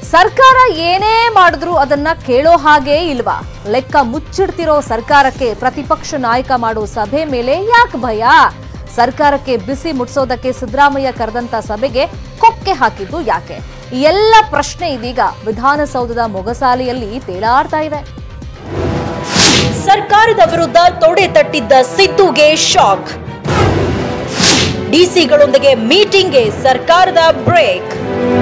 ಸರ್ಕಾರ ಏನೇ ಮಾಡಿದ್ರು ಅದನ್ನ ಕೇಳೋ ಹಾಗೇ ಇಲ್ವಾ ಲೆಕ್ಕ ಮುಚ್ಚಿಡ್ತಿರೋ ಸರ್ಕಾರಕ್ಕೆ ಪ್ರತಿಪಕ್ಷ ನಾಯಕ ಮಾಡೋ ಸಭೆ ಮೇಲೆ ಯಾಕೆ ಭಯ ಸರ್ಕಾರಕ್ಕೆ ಬಿಸಿ ಮುಟ್ಸೋದಕ್ಕೆ ಸಿದ್ದರಾಮಯ್ಯ ಕರೆದಂತ ಸಭೆಗೆ ಕೊಕ್ಕೆ ಹಾಕಿದ್ದು ಯಾಕೆ ಈ ಎಲ್ಲ ಪ್ರಶ್ನೆ ಇದೀಗ ವಿಧಾನಸೌಧದ ಮೊಗಸಾಲೆಯಲ್ಲಿ ತೇಲಾಡ್ತಾ ಇವೆ ಸರ್ಕಾರದ ವಿರುದ್ಧ ತೊಡೆ ತಟ್ಟಿದ್ದ ಸಿದ್ದುಗೆ ಶಾಕ್ ಡಿಸಿಗಳೊಂದಿಗೆ ಮೀಟಿಂಗ್ಗೆ ಸರ್ಕಾರದ ಬ್ರೇಕ್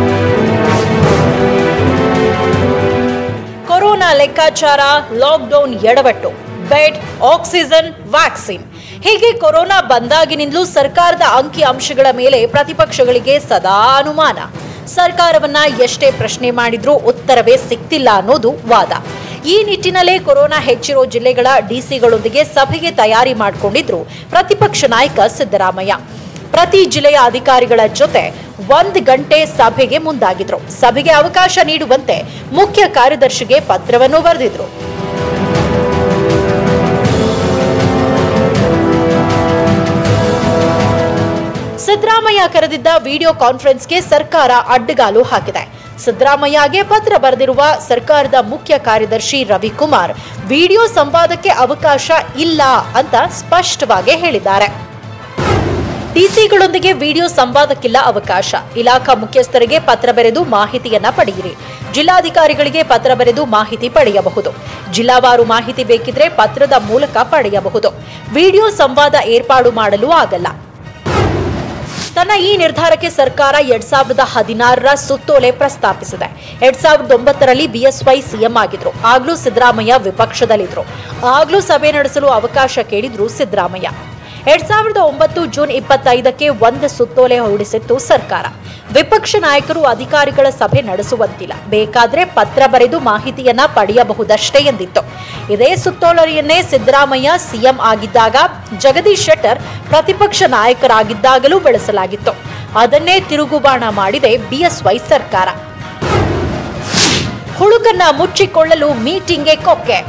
ಕೊರೋನಾ ಲೆಕ್ಕಾಚಾರ ಲಾಕ್ಡೌನ್ ಎಡವಟ್ಟು ಬೆಡ್ ಆಕ್ಸಿಜನ್ ವ್ಯಾಕ್ಸಿನ್ ಹೀಗೆ ಕೊರೋನಾ ಬಂದಾಗಿನಿಂದಲೂ ಸರ್ಕಾರದ ಅಂಕಿ ಅಂಶಗಳ ಮೇಲೆ ಪ್ರತಿಪಕ್ಷಗಳಿಗೆ ಸದಾ ಅನುಮಾನ ಸರ್ಕಾರವನ್ನ ಎಷ್ಟೇ ಪ್ರಶ್ನೆ ಮಾಡಿದ್ರೂ ಉತ್ತರವೇ ಸಿಕ್ತಿಲ್ಲ ಅನ್ನೋದು ವಾದ ಈ ನಿಟ್ಟಿನಲ್ಲೇ ಕೊರೋನಾ ಹೆಚ್ಚಿರೋ ಜಿಲ್ಲೆಗಳ ಡಿಸಿಗಳೊಂದಿಗೆ ಸಭೆಗೆ ತಯಾರಿ ಮಾಡಿಕೊಂಡಿದ್ರು ಪ್ರತಿಪಕ್ಷ ನಾಯಕ ಸಿದ್ದರಾಮಯ್ಯ ಪ್ರತಿ ಜಿಲ್ಲೆಯ ಅಧಿಕಾರಿಗಳ ಜೊತೆ ಒಂದ್ ಗಂಟೆ ಸಭೆಗೆ ಮುಂದಾಗಿದ್ರು ಸಭೆಗೆ ಅವಕಾಶ ನೀಡುವಂತೆ ಮುಖ್ಯ ಕಾರ್ಯದರ್ಶಿಗೆ ಪತ್ರವನ್ನು ಬರೆದಿದ್ರು ಸಿದ್ದರಾಮಯ್ಯ ಕರೆದಿದ್ದ ವಿಡಿಯೋ ಕಾನ್ಫರೆನ್ಸ್ಗೆ ಸರ್ಕಾರ ಅಡ್ಡಗಾಲು ಹಾಕಿದೆ ಸಿದ್ದರಾಮಯ್ಯಗೆ ಪತ್ರ ಬರೆದಿರುವ ಸರ್ಕಾರದ ಮುಖ್ಯ ಕಾರ್ಯದರ್ಶಿ ರವಿಕುಮಾರ್ ವಿಡಿಯೋ ಸಂವಾದಕ್ಕೆ ಅವಕಾಶ ಇಲ್ಲ ಅಂತ ಸ್ಪಷ್ಟವಾಗಿ ಹೇಳಿದ್ದಾರೆ ಡಿಸಿಗಳೊಂದಿಗೆ ವಿಡಿಯೋ ಸಂವಾದಕ್ಕಿಲ್ಲ ಅವಕಾಶ ಇಲಾಖಾ ಮುಖ್ಯಸ್ಥರಿಗೆ ಪತ್ರ ಬರೆದು ಮಾಹಿತಿಯನ್ನ ಪಡೆಯಿರಿ ಜಿಲ್ಲಾಧಿಕಾರಿಗಳಿಗೆ ಪತ್ರ ಬರೆದು ಮಾಹಿತಿ ಪಡೆಯಬಹುದು ಜಿಲ್ಲಾವಾರು ಮಾಹಿತಿ ಬೇಕಿದ್ರೆ ಪತ್ರದ ಮೂಲಕ ಪಡೆಯಬಹುದು ವಿಡಿಯೋ ಸಂವಾದ ಏರ್ಪಾಡು ಮಾಡಲು ಆಗಲ್ಲ ತನ್ನ ಈ ನಿರ್ಧಾರಕ್ಕೆ ಸರ್ಕಾರ ಎರಡ್ ಸಾವಿರದ ಹದಿನಾರರ ಸುತ್ತೋಲೆ ಪ್ರಸ್ತಾಪಿಸಿದೆ ಎರಡ್ ಸಾವಿರದ ಒಂಬತ್ತರಲ್ಲಿ ಬಿಎಸ್ವೈ ಸಿಎಂ ಆಗಿದ್ರು ಆಗ್ಲೂ ಸಿದ್ದರಾಮಯ್ಯ ವಿಪಕ್ಷದಲ್ಲಿದ್ರು ಆಗ್ಲೂ ಸಭೆ ನಡೆಸಲು ಅವಕಾಶ ಕೇಳಿದ್ರು ಸಿದ್ದರಾಮಯ್ಯ ಎರಡ್ ಸಾವಿರದ ಒಂಬತ್ತು ಜೂನ್ ಇಪ್ಪತ್ತೈದಕ್ಕೆ ಒಂದು ಸುತ್ತೋಲೆ ಹೊರಡಿಸಿತ್ತು ಸರ್ಕಾರ ವಿಪಕ್ಷ ನಾಯಕರು ಅಧಿಕಾರಿಗಳ ಸಭೆ ನಡೆಸುವಂತಿಲ್ಲ ಬೇಕಾದ್ರೆ ಪತ್ರ ಬರೆದು ಮಾಹಿತಿಯನ್ನ ಪಡೆಯಬಹುದಷ್ಟೇ ಎಂದಿತ್ತು ಇದೇ ಸುತ್ತೋಲೆಯನ್ನೇ ಸಿದ್ದರಾಮಯ್ಯ ಸಿಎಂ ಆಗಿದ್ದಾಗ ಜಗದೀಶ್ ಶೆಟ್ಟರ್ ಪ್ರತಿಪಕ್ಷ ನಾಯಕರಾಗಿದ್ದಾಗಲೂ ಬೆಳೆಸಲಾಗಿತ್ತು ಅದನ್ನೇ ತಿರುಗುಬಾಣ ಮಾಡಿದೆ ಬಿಎಸ್ವೈ ಸರ್ಕಾರ ಹುಳುಕನ್ನ ಮುಚ್ಚಿಕೊಳ್ಳಲು ಮೀಟಿಂಗ್ಗೆ ಕೊಕ್ಕೆ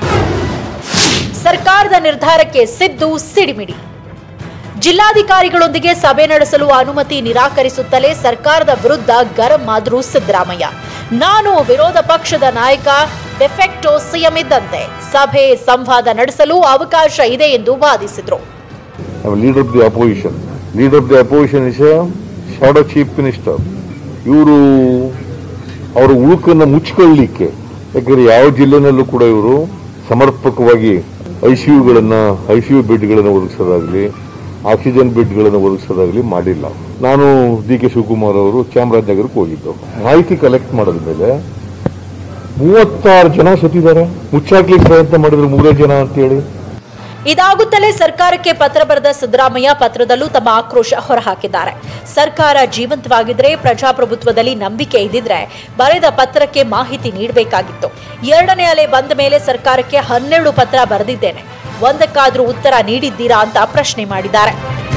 ಸರ್ಕಾರದ ನಿರ್ಧಾರಕ್ಕೆ ಸಿದ್ದು ಸಿಡಿಮಿಡಿ ಜಿಲ್ಲಾಧಿಕಾರಿಗಳೊಂದಿಗೆ ಸಭೆ ನಡೆಸಲು ಅನುಮತಿ ನಿರಾಕರಿಸುತ್ತಲೇ ಸರ್ಕಾರದ ವಿರುದ್ಧ ಗರಂ ಆದ್ರು ಸಿದ್ದರಾಮಯ್ಯ ನಾನು ವಿರೋಧ ಪಕ್ಷದ ನಾಯಕ ಡೆಫೆಕ್ಟೋ ಸಿಎಂ ಇದ್ದಂತೆ ಸಭೆ ಸಂವಾದ ನಡೆಸಲು ಅವಕಾಶ ಇದೆ ಎಂದು ವಾದಿಸಿದ್ರು I'm a leader of the opposition. Leader of the opposition is a shadow chief minister. ಇವರು ಅವರ ಉಳುಕನ್ನು ಮುಚ್ಚಿಕೊಳ್ಳಲಿಕ್ಕೆ ಯಾಕಂದ್ರೆ ಯಾವ ಜಿಲ್ಲೆನಲ್ಲೂ ಕೂಡ ಇವರು ಸಮರ್ಪಕವಾಗಿ ಐಸಿಯುಗಳನ್ನ ಐಸಿಯು ಬೆಡ್ಗಳನ್ನು ಒದಗಿಸೋದಾಗ್ಲಿ ಆಕ್ಸಿಜನ್ ಬೆಡ್ಗಳನ್ನು ಒದಗಿಸೋದಾಗ್ಲಿ ಮಾಡಿಲ್ಲ ನಾನು ಡಿ ಕೆ ಶಿವಕುಮಾರ್ ಅವರು ಚಾಮರಾಜನಗರಕ್ಕೆ ಹೋಗಿದ್ದು ಮಾಹಿತಿ ಕಲೆಕ್ಟ್ ಮಾಡಿದ ಮೇಲೆ ಮೂವತ್ತಾರು ಜನ ಸತ್ತಿದ್ದಾರೆ ಮುಚ್ಚಾಕ್ಲಿಕ್ಕೆ ಪ್ರಯತ್ನ ಮಾಡಿದ್ರು ಮೂರೇ ಜನ ಅಂತೇಳಿ ಇದಾಗುತ್ತಲೇ ಸರ್ಕಾರಕ್ಕೆ ಪತ್ರ ಬರೆದ ಸಿದ್ದರಾಮಯ್ಯ ಪತ್ರದಲ್ಲೂ ತಮ್ಮ ಆಕ್ರೋಶ ಹೊರಹಾಕಿದ್ದಾರೆ ಸರ್ಕಾರ ಜೀವಂತವಾಗಿದ್ರೆ ಪ್ರಜಾಪ್ರಭುತ್ವದಲ್ಲಿ ನಂಬಿಕೆ ಇದ್ದಿದ್ರೆ ಬರೆದ ಪತ್ರಕ್ಕೆ ಮಾಹಿತಿ ನೀಡಬೇಕಾಗಿತ್ತು ಎರಡನೇ ಅಲೆ ಬಂದ ಮೇಲೆ ಸರ್ಕಾರಕ್ಕೆ ಹನ್ನೆರಡು ಪತ್ರ ಬರೆದಿದ್ದೇನೆ ಒಂದಕ್ಕಾದ್ರೂ ಉತ್ತರ ನೀಡಿದ್ದೀರಾ ಅಂತ ಪ್ರಶ್ನೆ ಮಾಡಿದ್ದಾರೆ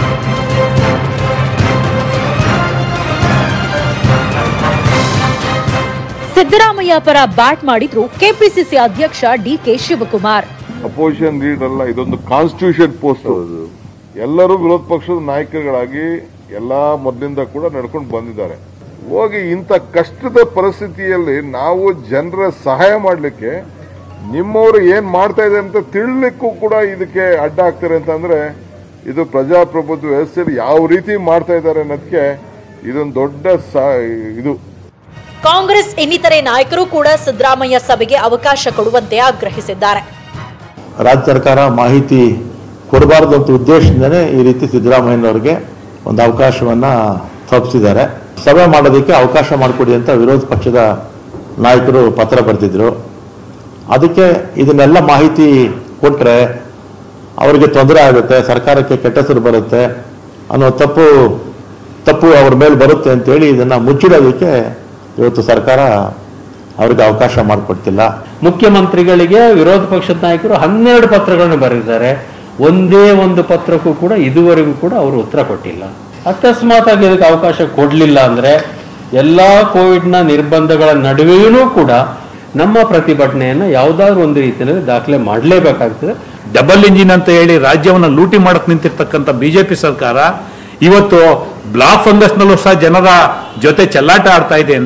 ಸಿದ್ದರಾಮಯ್ಯ ಪರ ಬ್ಯಾಟ್ ಮಾಡಿದ್ರು ಕೆಪಿಸಿಸಿ ಅಧ್ಯಕ್ಷ ಡಿಕೆ ಶಿವಕುಮಾರ್ ಅಪೋಸಿಷನ್ ಲೀಡರ್ ಅಲ್ಲ ಇದೊಂದು ಕಾನ್ಸ್ಟಿಟ್ಯೂಷನ್ ಪೋಸ್ಟ್ ಎಲ್ಲರೂ ವಿರೋಧ ಪಕ್ಷದ ನಾಯಕರುಗಳಾಗಿ ಎಲ್ಲಾ ಮೊದಲಿಂದ ಕೂಡ ನಡ್ಕೊಂಡು ಬಂದಿದ್ದಾರೆ ಹೋಗಿ ಇಂಥ ಕಷ್ಟದ ಪರಿಸ್ಥಿತಿಯಲ್ಲಿ ನಾವು ಜನರ ಸಹಾಯ ಮಾಡಲಿಕ್ಕೆ ನಿಮ್ಮವರು ಏನ್ ಮಾಡ್ತಾ ಇದೆ ಅಂತ ತಿಳಲಿಕ್ಕೂ ಕೂಡ ಇದಕ್ಕೆ ಅಡ್ಡ ಆಗ್ತಾರೆ ಅಂತಂದ್ರೆ ಇದು ಪ್ರಜಾಪ್ರಭುತ್ವ ವ್ಯವಸ್ಥೆಯಲ್ಲಿ ಯಾವ ರೀತಿ ಮಾಡ್ತಾ ಇದ್ದಾರೆ ಅನ್ನೋದಕ್ಕೆ ಇದೊಂದು ದೊಡ್ಡ ಸ- ಇದು ಕಾಂಗ್ರೆಸ್ ಇನ್ನಿತರೆ ನಾಯಕರು ಕೂಡ ಸಿದ್ದರಾಮಯ್ಯ ಸಭೆಗೆ ಅವಕಾಶ ಕೊಡುವಂತೆ ಆಗ್ರಹಿಸಿದ್ದಾರೆ ರಾಜ್ಯ ಸರ್ಕಾರ ಮಾಹಿತಿ ಕೊಡಬಾರದು ಅಂತ ಉದ್ದೇಶದಿಂದನೇ ಈ ರೀತಿ ಸಿದ್ದರಾಮಯ್ಯನವರಿಗೆ ಒಂದು ಅವಕಾಶವನ್ನ ತಪ್ಪಿಸಿದ್ದಾರೆ ಸಭೆ ಮಾಡೋದಕ್ಕೆ ಅವಕಾಶ ಮಾಡಿಕೊಡಿ ಅಂತ ವಿರೋಧ ಪಕ್ಷದ ನಾಯಕರು ಪತ್ರ ಬರೆದಿದ್ರು ಅದಕ್ಕೆ ಇದನ್ನೆಲ್ಲ ಮಾಹಿತಿ ಕೊಟ್ಟರೆ ಅವರಿಗೆ ತೊಂದರೆ ಆಗುತ್ತೆ ಸರ್ಕಾರಕ್ಕೆ ಕೆಟ್ಟ ಹೆಸರು ಬರುತ್ತೆ ಅನ್ನೋ ತಪ್ಪು ತಪ್ಪು ಅವ್ರ ಮೇಲೆ ಬರುತ್ತೆ ಅಂತೇಳಿ ಇದನ್ನ ಮುಚ್ಚಿಡೋದಕ್ಕೆ ಇವತ್ತು ಸರ್ಕಾರ ಅವ್ರಿಗೆ ಅವಕಾಶ ಮಾಡಿಕೊಡ್ತಿಲ್ಲ ಮುಖ್ಯಮಂತ್ರಿಗಳಿಗೆ ವಿರೋಧ ಪಕ್ಷದ ನಾಯಕರು ಹನ್ನೆರಡು ಪತ್ರಗಳನ್ನು ಬರೆದಿದ್ದಾರೆ ಒಂದೇ ಒಂದು ಪತ್ರಕ್ಕೂ ಕೂಡ ಇದುವರೆಗೂ ಕೂಡ ಅವರು ಉತ್ತರ ಕೊಟ್ಟಿಲ್ಲ ಅಕಸ್ಮಾತ್ ಆಗಿ ಇದಕ್ಕೆ ಅವಕಾಶ ಕೊಡಲಿಲ್ಲ ಅಂದ್ರೆ ಎಲ್ಲಾ ಕೋವಿಡ್ನ ನಿರ್ಬಂಧಗಳ ನಡುವೆಯೂ ಕೂಡ ನಮ್ಮ ಪ್ರತಿಭಟನೆಯನ್ನ ಯಾವುದಾದ್ರೂ ಒಂದು ರೀತಿಯಲ್ಲಿ ದಾಖಲೆ ಮಾಡಲೇಬೇಕಾಗ್ತದೆ ಡಬಲ್ ಇಂಜಿನ್ ಅಂತ ಹೇಳಿ ರಾಜ್ಯವನ್ನು ಲೂಟಿ ಮಾಡಕ್ ನಿಂತಿರ್ತಕ್ಕಂಥ ಬಿಜೆಪಿ ಸರ್ಕಾರ ಇವತ್ತು ಬ್ಲಾಕ್ ಫಂಗಸ್ನಲ್ಲೂ ಸಹ ಜನರ ಜೊತೆ ಚೆಲ್ಲಾಟ ಆಡ್ತಾ ಇದೆ ಅಂದ್ರೆ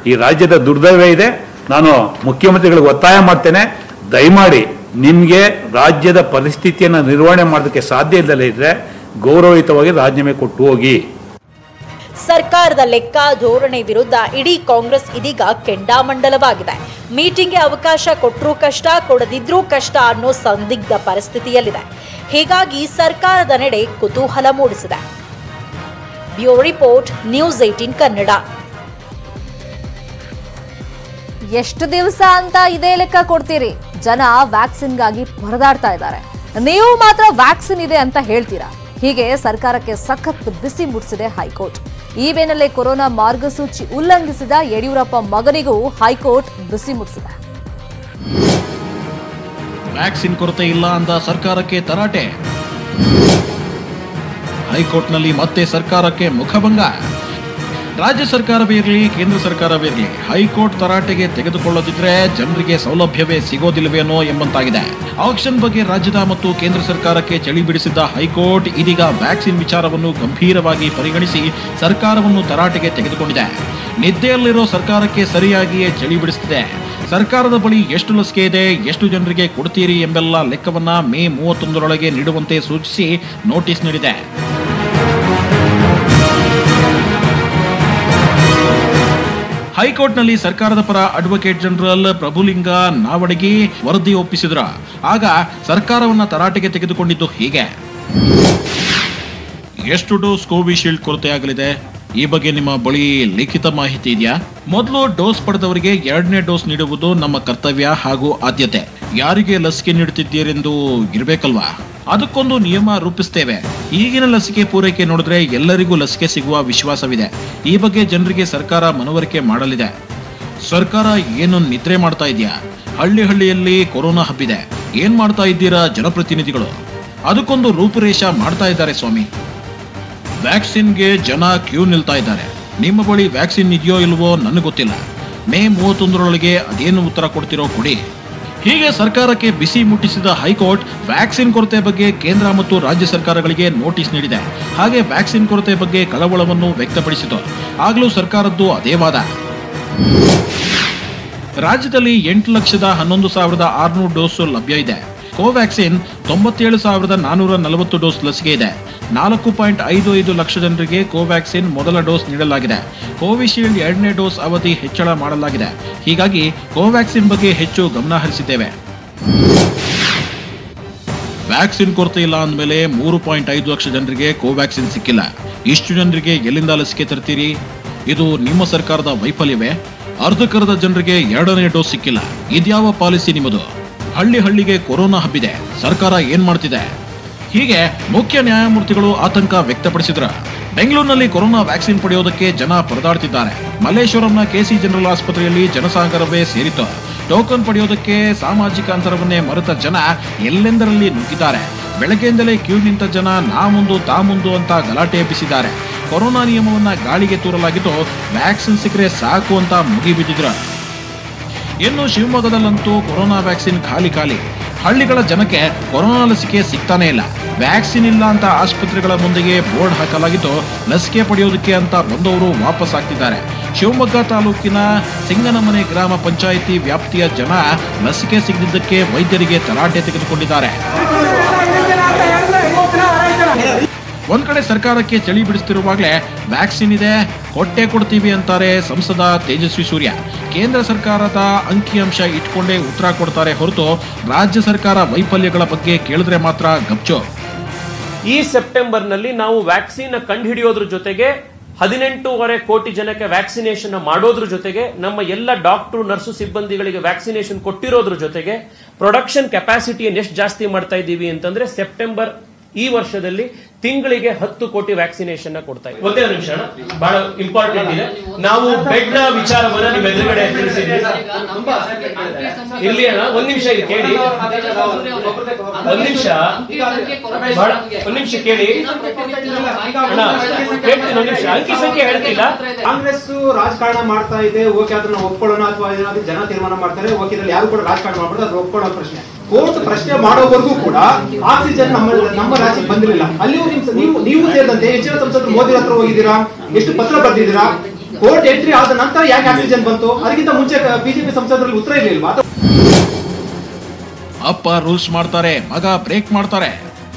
ಈ ರಾಜ್ಯದ ದುರ್ದೈವ ಇದೆ ನಾನು ಮುಖ್ಯಮಂತ್ರಿಗಳಿಗೆ ಒತ್ತಾಯ ಮಾಡ್ತೇನೆ ದಯಮಾಡಿ ನಿಮಗೆ ರಾಜ್ಯದ ಪರಿಸ್ಥಿತಿಯನ್ನು ನಿರ್ವಹಣೆ ಮಾಡೋದಕ್ಕೆ ಸಾಧ್ಯ ಇಲ್ಲದೇ ಇದ್ರೆ ಗೌರವಯುತವಾಗಿ ರಾಜೀನಾಮೆ ಕೊಟ್ಟು ಹೋಗಿ ಸರ್ಕಾರದ ಲೆಕ್ಕ ಧೋರಣೆ ವಿರುದ್ಧ ಇಡೀ ಕಾಂಗ್ರೆಸ್ ಇದೀಗ ಕೆಂಡಾಮಂಡಲವಾಗಿದೆ ಮೀಟಿಂಗ್ಗೆ ಅವಕಾಶ ಕೊಟ್ಟರೂ ಕಷ್ಟ ಕೊಡದಿದ್ರೂ ಕಷ್ಟ ಅನ್ನೋ ಸಂದಿಗ್ಧ ಪರಿಸ್ಥಿತಿಯಲ್ಲಿದೆ ಹೀಗಾಗಿ ಸರ್ಕಾರದ ನಡೆ ಕುತೂಹಲ ಮೂಡಿಸಿದೆ bureau report news eighteen Kannada ಎಷ್ಟು ದಿವಸ ಅಂತ ಇದೇ ಲೆಕ್ಕ ಕೊಡ್ತೀರಿ ಜನ ವ್ಯಾಕ್ಸಿನ್ಗಾಗಿ ಪರದಾಡ್ತಾ ಇದ್ದಾರೆ ನೀವು ಮಾತ್ರ ವ್ಯಾಕ್ಸಿನ್ ಇದೆ ಅಂತ ಹೇಳ್ತೀರಾ ಹೀಗೆ ಸರ್ಕಾರಕ್ಕೆ ಸಖತ್ ಬಿಸಿ ಮುಟ್ಟಿಸಿದೆ ಹೈಕೋರ್ಟ್ ಈ ಬೆನ್ನಲ್ಲೇ ಕೊರೋನಾ ಮಾರ್ಗಸೂಚಿ ಉಲ್ಲಂಘಿಸಿದ ಯಡಿಯೂರಪ್ಪ ಮಗನಿಗೂ ಹೈಕೋರ್ಟ್ ಬಿಸಿ ಮುಟ್ಟಿಸಿದೆ ವ್ಯಾಕ್ಸಿನ್ ಕೊರತೆ ಇಲ್ಲ ಅಂದ ಸರ್ಕಾರಕ್ಕೆ ತರಾಟೆ ಹೈಕೋರ್ಟ್ನಲ್ಲಿ ಮತ್ತೆ ಸರ್ಕಾರಕ್ಕೆ ಮುಖಭಂಗ ರಾಜ್ಯ ಸರ್ಕಾರವೇ ಇರಲಿ ಕೇಂದ್ರ ಸರ್ಕಾರವೇ ಇರಲಿ ಹೈಕೋರ್ಟ್ ತರಾಟೆಗೆ ತೆಗೆದುಕೊಳ್ಳದಿದ್ರೆ ಜನರಿಗೆ ಸೌಲಭ್ಯವೇ ಸಿಗೋದಿಲ್ಲವೇನೋ ಎಂಬಂತಾಗಿದೆ ಆಕ್ಷನ್ ಬಗ್ಗೆ ರಾಜ್ಯದ ಮತ್ತು ಕೇಂದ್ರ ಸರ್ಕಾರಕ್ಕೆ ಚಳಿ ಬಿಡಿಸಿದ್ದ ಹೈಕೋರ್ಟ್ ಇದೀಗ ವ್ಯಾಕ್ಸಿನ್ ವಿಚಾರವನ್ನು ಗಂಭೀರವಾಗಿ ಪರಿಗಣಿಸಿ ಸರ್ಕಾರವನ್ನು ತರಾಟೆಗೆ ತೆಗೆದುಕೊಂಡಿದೆ ನಿದ್ದೆಯಲ್ಲಿರೋ ಸರ್ಕಾರಕ್ಕೆ ಸರಿಯಾಗಿಯೇ ಚಳಿ ಬಿಡಿಸುತ್ತಿದೆ ಸರ್ಕಾರದ ಬಳಿ ಎಷ್ಟು ಲಸಿಕೆ ಇದೆ ಎಷ್ಟು ಜನರಿಗೆ ಕೊಡ್ತೀರಿ ಎಂಬೆಲ್ಲ ಲೆಕ್ಕವನ್ನ ಮೇ ಮೂವತ್ತೊಂದರೊಳಗೆ ನೀಡುವಂತೆ ಸೂಚಿಸಿ ನೋಟಿಸ್ ನೀಡಿದೆ ಹೈಕೋರ್ಟ್ನಲ್ಲಿ ಸರ್ಕಾರದ ಪರ ಅಡ್ವೊಕೇಟ್ ಜನರಲ್ ಪ್ರಭುಲಿಂಗ ನಾವಡಗಿ ವರದಿ ಒಪ್ಪಿಸಿದ್ರ ಆಗ ಸರ್ಕಾರವನ್ನ ತರಾಟೆಗೆ ತೆಗೆದುಕೊಂಡಿದ್ದು ಹೀಗೆ ಎಷ್ಟು ಡೋಸ್ ಕೋವಿಶೀಲ್ಡ್ ಕೊರತೆಯಾಗಲಿದೆ ಈ ಬಗ್ಗೆ ನಿಮ್ಮ ಬಳಿ ಲಿಖಿತ ಮಾಹಿತಿ ಇದೆಯಾ ಮೊದಲು ಡೋಸ್ ಪಡೆದವರಿಗೆ ಎರಡನೇ ಡೋಸ್ ನೀಡುವುದು ನಮ್ಮ ಕರ್ತವ್ಯ ಹಾಗೂ ಆದ್ಯತೆ ಯಾರಿಗೆ ಲಸಿಕೆ ನೀಡುತ್ತಿದ್ದೀರೆಂದು ಇರಬೇಕಲ್ವಾ ಅದಕ್ಕೊಂದು ನಿಯಮ ರೂಪಿಸ್ತೇವೆ ಈಗಿನ ಲಸಿಕೆ ಪೂರೈಕೆ ನೋಡಿದ್ರೆ ಎಲ್ಲರಿಗೂ ಲಸಿಕೆ ಸಿಗುವ ವಿಶ್ವಾಸವಿದೆ ಈ ಬಗ್ಗೆ ಜನರಿಗೆ ಸರ್ಕಾರ ಮನವರಿಕೆ ಮಾಡಲಿದೆ ಸರ್ಕಾರ ಏನು ನಿದ್ರೆ ಮಾಡ್ತಾ ಇದೆಯಾ ಹಳ್ಳಿ ಹಳ್ಳಿಯಲ್ಲಿ ಕೊರೋನಾ ಹಬ್ಬಿದೆ ಏನ್ ಮಾಡ್ತಾ ಇದ್ದೀರಾ ಜನಪ್ರತಿನಿಧಿಗಳು ಅದಕ್ಕೊಂದು ರೂಪುರೇಷ ಮಾಡ್ತಾ ಇದ್ದಾರೆ ಸ್ವಾಮಿ ವ್ಯಾಕ್ಸಿನ್ಗೆ ಜನ ಕ್ಯೂ ನಿಲ್ತಾ ಇದ್ದಾರೆ ನಿಮ್ಮ ಬಳಿ ವ್ಯಾಕ್ಸಿನ್ ಇದೆಯೋ ಇಲ್ವೋ ನನಗೆ ಗೊತ್ತಿಲ್ಲ ಮೇ ಮೂವತ್ತೊಂದರೊಳಗೆ ಅದೇನು ಉತ್ತರ ಕೊಡ್ತಿರೋ ಕೊಡಿ ಹೀಗೆ ಸರ್ಕಾರಕ್ಕೆ ಬಿಸಿ ಮುಟ್ಟಿಸಿದ ಹೈಕೋರ್ಟ್ ವ್ಯಾಕ್ಸಿನ್ ಕೊರತೆ ಬಗ್ಗೆ ಕೇಂದ್ರ ಮತ್ತು ರಾಜ್ಯ ಸರ್ಕಾರಗಳಿಗೆ ನೋಟಿಸ್ ನೀಡಿದೆ ಹಾಗೆ ವ್ಯಾಕ್ಸಿನ್ ಕೊರತೆ ಬಗ್ಗೆ ಕಳವಳವನ್ನು ವ್ಯಕ್ತಪಡಿಸಿತು ಆಗಲೂ ಸರ್ಕಾರದ್ದು ಅದೇ ವಾದ ರಾಜ್ಯದಲ್ಲಿ ಎಂಟು ಲಕ್ಷದ ಹನ್ನೊಂದು ಸಾವಿರದ ಆರುನೂರು ಡೋಸ್ ಲಭ್ಯ ಇದೆ ಕೋವ್ಯಾಕ್ಸಿನ್ ತೊಂಬತ್ತೇಳು ಸಾವಿರದ ನಾನೂರ ನಲವತ್ತು ಡೋಸ್ ಲಸಿಕೆ ಇದೆ ನಾಲ್ಕು ಪಾಯಿಂಟ್ ಐದು ಐದು ಲಕ್ಷ ಜನರಿಗೆ ಕೋವ್ಯಾಕ್ಸಿನ್ ಮೊದಲ ಡೋಸ್ ನೀಡಲಾಗಿದೆ ಕೋವಿಶೀಲ್ಡ್ ಎರಡನೇ ಡೋಸ್ ಅವಧಿ ಹೆಚ್ಚಳ ಮಾಡಲಾಗಿದೆ ಹೀಗಾಗಿ ಕೋವ್ಯಾಕ್ಸಿನ್ ಬಗ್ಗೆ ಹೆಚ್ಚು ಗಮನ ಹರಿಸಿದ್ದೇವೆ ವ್ಯಾಕ್ಸಿನ್ ಕೊರತೆ ಇಲ್ಲ ಅಂದಮೇಲೆ ಮೂರು ಪಾಯಿಂಟ್ ಐದು ಲಕ್ಷ ಜನರಿಗೆ ಕೋವ್ಯಾಕ್ಸಿನ್ ಸಿಕ್ಕಿಲ್ಲ ಇಷ್ಟು ಜನರಿಗೆ ಎಲ್ಲಿಂದ ಲಸಿಕೆ ತರ್ತೀರಿ ಇದು ನಿಮ್ಮ ಸರ್ಕಾರದ ವೈಫಲ್ಯವೇ ಅರ್ಧಕರ್ಧ ಜನರಿಗೆ ಎರಡನೇ ಡೋಸ್ ಸಿಕ್ಕಿಲ್ಲ ಇದ್ಯಾವ ಪಾಲಿಸಿ ನಿಮ್ಮದು ಹಳ್ಳಿ ಹಳ್ಳಿಗೆ ಕೊರೋನಾ ಹಬ್ಬಿದೆ ಸರ್ಕಾರ ಏನ್ ಮಾಡ್ತಿದೆ ಹೀಗೆ ಮುಖ್ಯ ನ್ಯಾಯಮೂರ್ತಿಗಳು ಆತಂಕ ವ್ಯಕ್ತಪಡಿಸಿದ್ರ ಬೆಂಗಳೂರಿನಲ್ಲಿ ಕೊರೋನಾ ವ್ಯಾಕ್ಸಿನ್ ಪಡೆಯೋದಕ್ಕೆ ಜನ ಪರದಾಡ್ತಿದ್ದಾರೆ ಮಲ್ಲೇಶ್ವರಂನ ಕೆಸಿ ಜನರಲ್ ಆಸ್ಪತ್ರೆಯಲ್ಲಿ ಜನಸಾಗರವೇ ಸೇರಿತು ಟೋಕನ್ ಪಡೆಯೋದಕ್ಕೆ ಸಾಮಾಜಿಕ ಅಂತರವನ್ನೇ ಮರೆತ ಜನ ಎಲ್ಲೆಂದರಲ್ಲಿ ನುಗ್ಗಿದ್ದಾರೆ ಬೆಳಗ್ಗೆಯಿಂದಲೇ ಕ್ಯೂ ನಿಂತ ಜನ ನಾ ಮುಂದು ತಾ ಮುಂದು ಅಂತ ಗಲಾಟೆ ಎಬ್ಬಿಸಿದ್ದಾರೆ ಕೊರೋನಾ ನಿಯಮವನ್ನ ಗಾಳಿಗೆ ತೂರಲಾಗಿದ್ದು ವ್ಯಾಕ್ಸಿನ್ ಸಿಕ್ಕರೆ ಸಾಕು ಅಂತ ಮುಗಿಬಿದ್ದಿದ್ರು ಇನ್ನು ಶಿವಮೊಗ್ಗದಲ್ಲಂತೂ ಕೊರೋನಾ ವ್ಯಾಕ್ಸಿನ್ ಖಾಲಿ ಖಾಲಿ ಹಳ್ಳಿಗಳ ಜನಕ್ಕೆ ಕೊರೋನಾ ಲಸಿಕೆ ಸಿಗ್ತಾನೆ ಇಲ್ಲ ವ್ಯಾಕ್ಸಿನ್ ಇಲ್ಲ ಅಂತ ಆಸ್ಪತ್ರೆಗಳ ಮುಂದೆಗೆ ಬೋರ್ಡ್ ಹಾಕಲಾಗಿದ್ದು ಲಸಿಕೆ ಪಡೆಯೋದಕ್ಕೆ ಅಂತ ಬಂದವರು ವಾಪಸ್ ಆಗ್ತಿದ್ದಾರೆ ಶಿವಮೊಗ್ಗ ತಾಲೂಕಿನ ಸಿಂಗನಮನೆ ಗ್ರಾಮ ಪಂಚಾಯಿತಿ ವ್ಯಾಪ್ತಿಯ ಜನ ಲಸಿಕೆ ಸಿಗದಿದ್ದಕ್ಕೆ ವೈದ್ಯರಿಗೆ ತರಾಟೆ ತೆಗೆದುಕೊಂಡಿದ್ದಾರೆ ಒಂದ್ ಕಡೆ ಸರ್ಕಾರಕ್ಕೆ ಚಳಿ ಬಿಡಿಸ್ತಿರುವಾಗಲೇ ವ್ಯಾಕ್ಸಿನ್ ಇದೆ ಕೊಟ್ಟೆ ಕೊಡ್ತೀವಿ ಅಂತಾರೆ ಸಂಸದ ತೇಜಸ್ವಿ ಸೂರ್ಯ ಕೇಂದ್ರ ಸರ್ಕಾರದ ಅಂಕಿಅಂಶ ಇಟ್ಕೊಂಡೇ ಉತ್ತರ ಕೊಡ್ತಾರೆ ಹೊರತು ರಾಜ್ಯ ಸರ್ಕಾರ ವೈಫಲ್ಯಗಳ ಬಗ್ಗೆ ಕೇಳಿದ್ರೆ ಮಾತ್ರ ಗಪ್ಚು ಈ ಸೆಪ್ಟೆಂಬರ್ನಲ್ಲಿ ನಾವು ವ್ಯಾಕ್ಸಿನ್ ಕಂಡುಹಿಡಿಯೋದ್ರ ಜೊತೆಗೆ ಹದಿನೆಂಟೂವರೆ ಕೋಟಿ ಜನಕ್ಕೆ ವ್ಯಾಕ್ಸಿನೇಷನ್ ಮಾಡೋದ್ರ ಜೊತೆಗೆ ನಮ್ಮ ಎಲ್ಲ ಡಾಕ್ಟರ್ ನರ್ಸು ಸಿಬ್ಬಂದಿಗಳಿಗೆ ವ್ಯಾಕ್ಸಿನೇಷನ್ ಕೊಟ್ಟಿರೋದ್ರ ಜೊತೆಗೆ ಪ್ರೊಡಕ್ಷನ್ ಕೆಪಾಸಿಟಿಯನ್ನು ಎಷ್ಟು ಜಾಸ್ತಿ ಮಾಡ್ತಾ ಇದ್ದೀವಿ ಅಂತಂದ್ರೆ ಸೆಪ್ಟೆಂಬರ್ ಈ ವರ್ಷದಲ್ಲಿ ತಿಂಗಳಿಗೆ ಹತ್ತು ಕೋಟಿ ವ್ಯಾಕ್ಸಿನೇಷನ್ ಕೊಡ್ತಾ ಇದ್ದೀವಿ ಒಂದೇ ನಿಮಿಷ ಅಣ್ಣ. ಬಹಳ ಇಂಪಾರ್ಟೆಂಟ್ ಇದೆ ನಾವು ಬೆಡ್ ನ ವಿಚಾರವನ್ನ ನಿಮ್ಮ ಎದುರುಗಡೆ ತಿಳಿಸಿದ್ವಿ ಇರ್ಲಿ ಅಣ್ಣ ಒಂದ್ ನಿಮಿಷ ಇದು ಕೇಳಿ ಒಂದ್ ನಿಮಿಷ ಬಹಳ ಒಂದ್ ನಿಮಿಷ ಕೇಳಿ ಅಣ್ಣ ಕೇಳ್ತೀನಿ ಒಂದ್ ನಿಮಿಷ ಅಂಕಿ ಸಂಖ್ಯೆ ಹೇಳ್ತಿಲ್ಲ ಕಾಂಗ್ರೆಸ್ ರಾಜಕಾರಣ ಮಾಡ್ತಾ ಇದೆ ಓಕೆ ಅದನ್ನ ಒಪ್ಕೊಳ್ಳೋಣ ಅಥವಾ ಏನಾದ್ರು ಜನ ತೀರ್ಮಾನ ಮಾಡ್ತಾರೆ ಓಕೆ ಇದ್ರಲ್ಲಿ ಯಾರು ಕೂಡ ರಾಜಕಾರಣ ಮಾಡ್ಬೋದು ಅದು ಒಪ್ಕೊಳ್ಳೋ ಪ್ರಶ್ನೆ ಕೋರ್ಟ್ ಪ್ರಶ್ನೆ ಮಾಡೋವರೆಗೂ ಕೂಡ ಆಕ್ಸಿಜನ್ ನಮ್ಮ ನಮ್ಮ ರಾಜ್ಯಕ್ಕೆ ಬಂದಿರಲಿಲ್ಲ ಅಲ್ಲಿಯೂ ನಿಮ್ ನೀವು ನೀವು ಸೇರಿದಂತೆ ಹೆಚ್ಚಿನ ಸಂಸದರು ಮೋದಿ ಹತ್ರ ಹೋಗಿದ್ದೀರಾ ಎಷ್ಟು ಪತ್ರ ಬರ್ದಿದ್ದೀರಾ ಕೋರ್ಟ್ ಎಂಟ್ರಿ ಆದ ನಂತರ ಯಾಕೆ ಆಕ್ಸಿಜನ್ ಬಂತು ಅದಕ್ಕಿಂತ ಮುಂಚೆ ಬಿಜೆಪಿ ಸಂಸದರಲ್ಲಿ ಉತ್ತರ ಇರಲಿಲ್ವಾ ಅಥವಾ ಅಪ್ಪ ರೂಲ್ಸ್ ಮಾಡ್ತಾರೆ ಮಗ ಬ್ರೇಕ್ ಮಾಡ್ತಾರೆ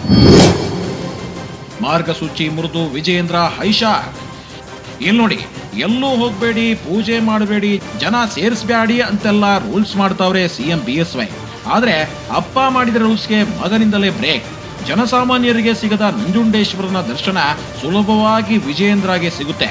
ಮಾರ್ಗಸೂಚಿ ಮುರಿದು ವಿಜಯೇಂದ್ರ ಹೈಶಾಕ್ ಇಲ್ಲಿ ನೋಡಿ ಎಲ್ಲೂ ಹೋಗ್ಬೇಡಿ ಪೂಜೆ ಮಾಡಬೇಡಿ ಜನ ಸೇರಿಸ್ಬೇಡಿ ಅಂತೆಲ್ಲ ರೂಲ್ಸ್ ಮಾಡ್ತಾವ್ರೆ ಸಿಎಂ ಬಿ ಎಸ್ ವೈ ಆದ್ರೆ ಅಪ್ಪ ಮಾಡಿದ ರೂಲ್ಸ್ಗೆ ಮಗನಿಂದಲೇ ಬ್ರೇಕ್ ಜನಸಾಮಾನ್ಯರಿಗೆ ಸಿಗದ ನಂಜುಂಡೇಶ್ವರನ ದರ್ಶನ ಸುಲಭವಾಗಿ ವಿಜಯೇಂದ್ರಗೆ ಸಿಗುತ್ತೆ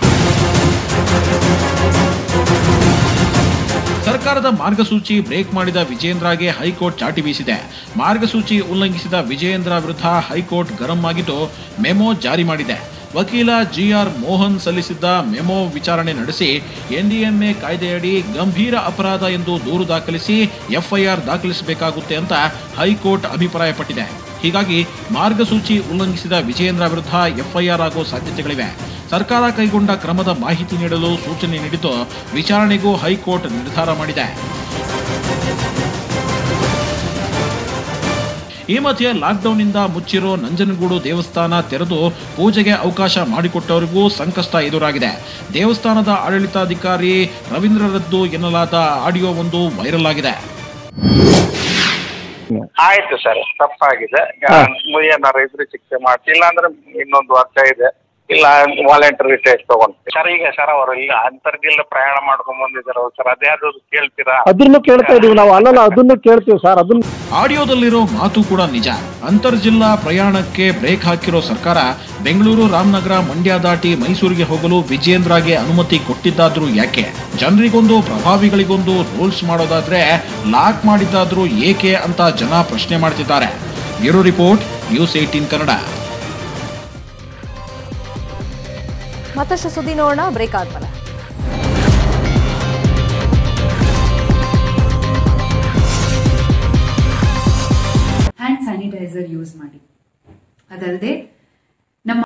ಸರ್ಕಾರದ ಮಾರ್ಗಸೂಚಿ ಬ್ರೇಕ್ ಮಾಡಿದ ವಿಜೇಂದ್ರಗೆ ಹೈಕೋರ್ಟ್ ಚಾಟಿ ಬೀಸಿದೆ ಮಾರ್ಗಸೂಚಿ ಉಲ್ಲಂಘಿಸಿದ ವಿಜಯೇಂದ್ರ ವಿರುದ್ಧ ಹೈಕೋರ್ಟ್ ಗರಂ ಆಗಿದ್ದು ಮೆಮೊ ಜಾರಿ ಮಾಡಿದೆ ವಕೀಲ ಜಿಆರ್ ಮೋಹನ್ ಸಲ್ಲಿಸಿದ್ದ ಮೆಮೊ ವಿಚಾರಣೆ ನಡೆಸಿ ಎನ್ಡಿಎಂಎ ಕಾಯ್ದೆಯಡಿ ಗಂಭೀರ ಅಪರಾಧ ಎಂದು ದೂರು ದಾಖಲಿಸಿ ಎಫ್ಐಆರ್ ದಾಖಲಿಸಬೇಕಾಗುತ್ತೆ ಅಂತ ಹೈಕೋರ್ಟ್ ಅಭಿಪ್ರಾಯಪಟ್ಟಿದೆ ಹೀಗಾಗಿ ಮಾರ್ಗಸೂಚಿ ಉಲ್ಲಂಘಿಸಿದ ವಿಜಯೇಂದ್ರ ವಿರುದ್ಧ ಎಫ್ಐಆರ್ ಆಗೋ ಸಾಧ್ಯತೆಗಳಿವೆ ಸರ್ಕಾರ ಕೈಗೊಂಡ ಕ್ರಮದ ಮಾಹಿತಿ ನೀಡಲು ಸೂಚನೆ ನೀಡಿದ್ದು ವಿಚಾರಣೆಗೂ ಹೈಕೋರ್ಟ್ ನಿರ್ಧಾರ ಮಾಡಿದೆ ಈ ಮಧ್ಯೆ ಲಾಕ್ಡೌನ್ನಿಂದ ಮುಚ್ಚಿರೋ ನಂಜನಗೂಡು ದೇವಸ್ಥಾನ ತೆರೆದು ಪೂಜೆಗೆ ಅವಕಾಶ ಮಾಡಿಕೊಟ್ಟವರಿಗೂ ಸಂಕಷ್ಟ ಎದುರಾಗಿದೆ ದೇವಸ್ಥಾನದ ಆಡಳಿತಾಧಿಕಾರಿ ರವೀಂದ್ರ ರದ್ದು ಎನ್ನಲಾದ ಆಡಿಯೋ ಒಂದು ವೈರಲ್ ಆಗಿದೆ ಆಯ್ತು ಸರ್ ತಪ್ಪಾಗಿದೆ ಏನಾರು ಇದ್ರೆ ಶಿಕ್ಷೆ ಮಾಡ್ತಿ ಇಲ್ಲ ಅಂದ್ರೆ ಇನ್ನೊಂದು ವರ್ಷ ಇದೆ ಇಲ್ಲ ವಾಲಂಟರಿ ಟೆಸ್ಟ್ ತಗೊಂಡ್ತೀವಿ ಸರ್ ಈಗ ಸರ್ ಅವರು ಇಲ್ಲ ಅಂತರ್ಗಿಲ್ಲ ಪ್ರಯಾಣ ಮಾಡ್ಕೊಂಡ್ ಬಂದಿದ್ದಾರೆ ಸರ್ ಅದ್ಯಾವ್ದು ಕೇಳ್ತೀರಾ ಅದನ್ನು ಕೇಳ್ತಾ ಇದೀವಿ ನಾವು ಅಲ್ಲಲ್ಲ ಅದನ್ನು ಕೇಳ್ತೀವಿ ಸರ್ ಅದನ್ನ ಆಡಿಯೋದಲ್ಲಿರೋ ಮಾತು ಕೂಡ ನಿಜ ಅಂತರ್ಜಿಲ್ಲಾ ಪ್ರಯಾಣಕ್ಕೆ ಬ್ರೇಕ್ ಹಾಕಿರೋ ಸರ್ಕಾರ ಬೆಂಗಳೂರು ರಾಮನಗರ ಮಂಡ್ಯ ದಾಟಿ ಮೈಸೂರಿಗೆ ಹೋಗಲು ವಿಜೇಂದ್ರಗೆ ಅನುಮತಿ ಕೊಟ್ಟಿದ್ದಾದ್ರೂ ಯಾಕೆ ಜನರಿಗೊಂದು ಪ್ರಭಾವಿಗಳಿಗೊಂದು ರೂಲ್ಸ್ ಮಾಡೋದಾದ್ರೆ ಲಾಕ್ ಮಾಡಿದ್ದಾದ್ರೂ ಏಕೆ ಅಂತ ಜನ ಪ್ರಶ್ನೆ ಮಾಡ್ತಿದ್ದಾರೆ bureau report news eighteen Kannada ಮತ್ತಷ್ಟು ಸುದ್ದಿ ನೋಡೋಣ ಬ್ರೇಕ್ ಆದ್ಮೇಲೆ ಹ್ಯಾಂಡ್ ಸ್ಯಾನಿಟೈಸರ್ ಯೂಸ್ ಮಾಡಿ ಅದಲ್ಲದೆ